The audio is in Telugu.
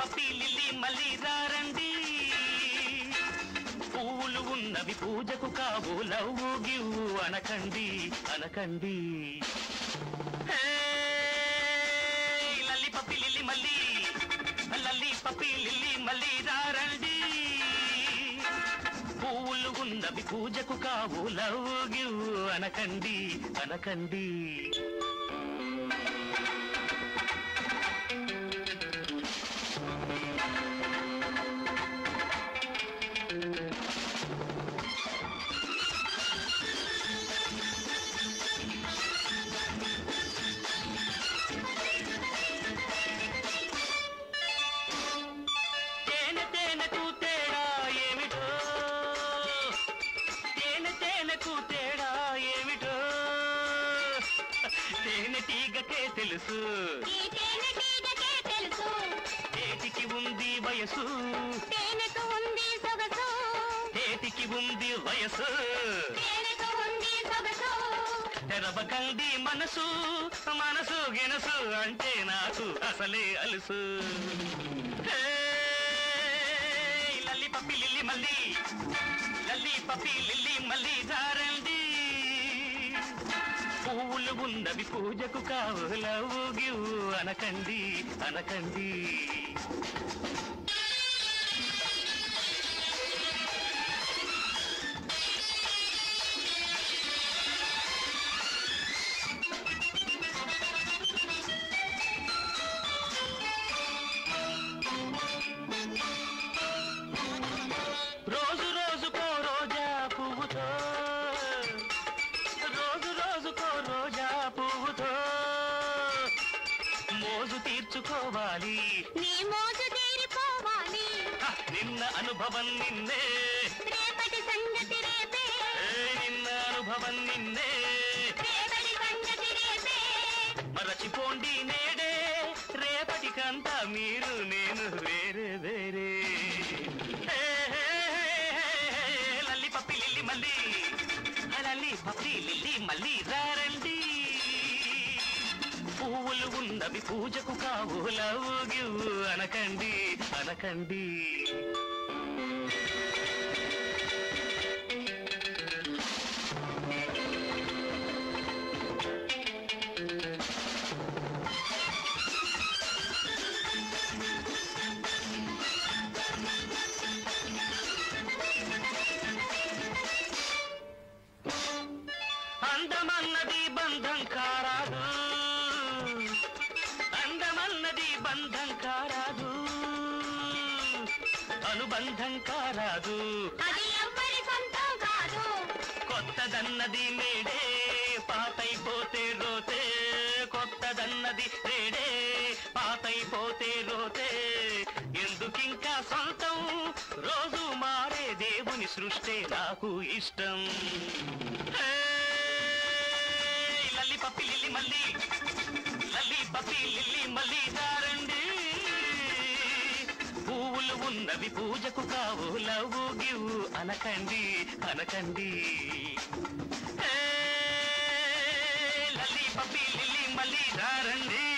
పప్పి లిల్లీ మళ్ళీ రారండి పువ్వులు ఉన్నవి పూజకు కావు లవ్వు గివ్వు అనకండి అనకండి హే, లల్లి పప్పి లిల్లీ మళ్ళీ లల్లి పప్పి లిల్లీ మళ్ళీ రారండి పువ్వులు ఉన్నవి పూజకు కావు లవ్వు గివ్వు అనకండి అనకండి తేనె తేనెకు తేడా ఏమిటో తేనె తేనెకు తేడా ఏమిటో తేనె తీగకే తెలుసు ఈ తేనె తీగకే తెలుసు తేటికి ఉంది వయసు తేనెకు ఉంది సొగసు తేటికి ఉంది వయసు తేనెకు ఉంది సొగసు తెరవకండి మనసు మనసు గినసు అంటే నాకు అసలే అలుసు హే, లల్లి పప్పి లిల్లి మళ్ళీ లల్లి పప్పి లిల్లి మళ్ళీ దారండి పువ్వులు ఉన్నవి పూజకు కావు లవ్వు గివ్వు అనకండి అనకండి రోజు రోజుకో రోజా పువ్వుతో రోజు రోజుకో రోజా పువ్వుతో మోజు తీర్చుకోవాలి నీ మోజు తీరిపోవాలి హ, నిన్న అనుభవం నిన్నే రేపటి సంగతి రేపే ఏ, నిన్న అనుభవం నిన్నే రేపటి సంగతి రేపే మరచిపోండి నేడే రేపటికంతా మీరు నేను వేరే వేరే హే, హే, హే, హే, లల్లి పప్పి లిల్లి మళ్ళీ లల్లి పప్పి లిల్లి మళ్ళీ రారండి పువ్వులు ఉన్నవి పూజకు కావు లవ్ గివ్ అనకండి అనకండి అందమన్నది బంధం కారాదు అందమన్నది బంధం కారాదు అనుబంధం కారాదు అది ఎవ్వరి సొంతం కాదు కొత్తదన్నది నేడే పాతైపోతే రోతే కొత్తదన్నది నేడే పాతైపోతే రోతే ఎందుకింకా సొంతం రోజు మారే దేవుని సృష్టి నాకు ఇష్టం హే, లల్లి పప్పి లిల్లి మళ్ళీ లల్లి పప్పి లిల్లి మళ్ళీ దారండి పువ్వులు ఉన్నవి పూజకు కావు లవ్వు గివ్వు అనకండి అనకండి హే, లల్లి పప్పి లిల్లి మళ్ళీ దారండి